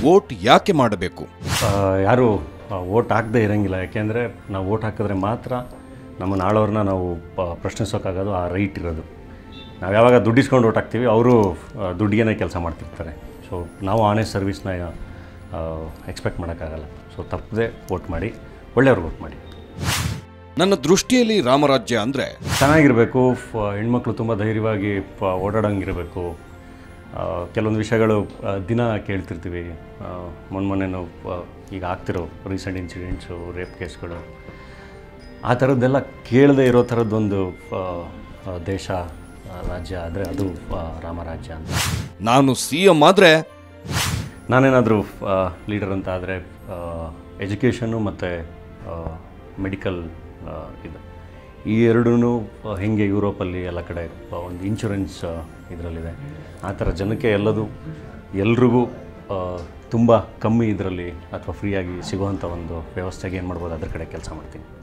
vote ಯಾಕೆ ಮಾಡಬೇಕು ಆ, ಯಾರು ಓಟ್ ಹಾಕದೇ ಇರೋಂಗಿಲ್ಲ ಯಾಕೆಂದರೆ ನಾವು ಓಟ್ ಹಾಕಿದ್ರೆ ಮಾತ್ರ ನಮ್ಮ ನಾಳವ್ರನ್ನ ನಾವು ಪ- ಪ್ರಶ್ನಿಸೋಕ್ಕಾಗೋದು ಆ ರೈಟ್ ಇರೋದು ನಾವು ಯಾವಾಗ ದುಡ್ಡು ಇಸ್ಕೊಂಡು ಓಟ್ ಹಾಕ್ತೀವಿ ಅವರು ದುಡ್ಡಿಗೆ ಕೆಲಸ ಮಾಡ್ತಿರ್ತಾರೆ ಸೊ ನಾವು ಆನೆಸ್ಟ್ ಸರ್ವಿಸ್ನ ಎಕ್ಸ್ಪೆಕ್ಟ್ ಮಾಡೋಕ್ಕಾಗಲ್ಲ ಸೊ ತಪ್ಪದೆ ವೋಟ್ ಮಾಡಿ ಒಳ್ಳೆಯವ್ರಿಗೆ ವೋಟ್ ಮಾಡಿ ನನ್ನ ದೃಷ್ಟಿಯಲ್ಲಿ ರಾಮರಾಜ್ಯ ಅಂದರೆ ಚೆನ್ನಾಗಿರಬೇಕು ಫ- ಹೆಣ್ಮಕ್ಳು ತುಂಬ ಧೈರ್ಯವಾಗಿ ಪ- ಓಡಾಡಂಗಿರಬೇಕು ಆ, ಕೆಲವೊಂದು ವಿಷಯಗಳು ಆ, ದಿನ ಕೇಳ್ತಿರ್ತೀವಿ ಆ, ಮೊನ್ನೆ ಮೊನ್ನೆನೂ ಆ, ಈಗ ಆಗ್ತಿರೋ ರೀಸೆಂಟ್ ಇನ್ಸಿಡೆಂಟ್ಸು ರೇಪ್ ಕೇಸ್ಗಳು ಆ ಥರದ್ದೆಲ್ಲ ಕೇಳದೇ ಇರೋ ಥರದ್ದೊಂದು ಆ, ಆ, ದೇಶ ಆ, ರಾಜ್ಯ ಆದರೆ ಅದು ಆ, ರಾಮರಾಜ್ಯ ಅಂತ ನಾನು ಸಿ ಎಂ ಆದರೆ ನಾನೇನಾದರೂ ಲೀಡರ್ ಅಂತ ಆದರೆ ಎಜುಕೇಷನ್ನು ಮತ್ತು ಮೆಡಿಕಲ್ ಇದು ಈ ಎರಡೂ ಹೇಗೆ ಯುರೋಪಲ್ಲಿ ಎಲ್ಲ ಕಡೆ ಆ, ಒಂದು ಇನ್ಶೂರೆನ್ಸ್ ಇದರಲ್ಲಿದೆ ಆ ಥರ ಜನಕ್ಕೆ ಎಲ್ಲದು ಎಲ್ರಿಗೂ ತುಂಬ ಕಮ್ಮಿ ಇದರಲ್ಲಿ ಅಥವಾ ಫ್ರೀಯಾಗಿ ಸಿಗುವಂಥ ಒಂದು ವ್ಯವಸ್ಥೆಗೆ ಏನು ಮಾಡ್ಬೋದು ಅದ್ರ ಕಡೆ ಕೆಲಸ ಮಾಡ್ತೀನಿ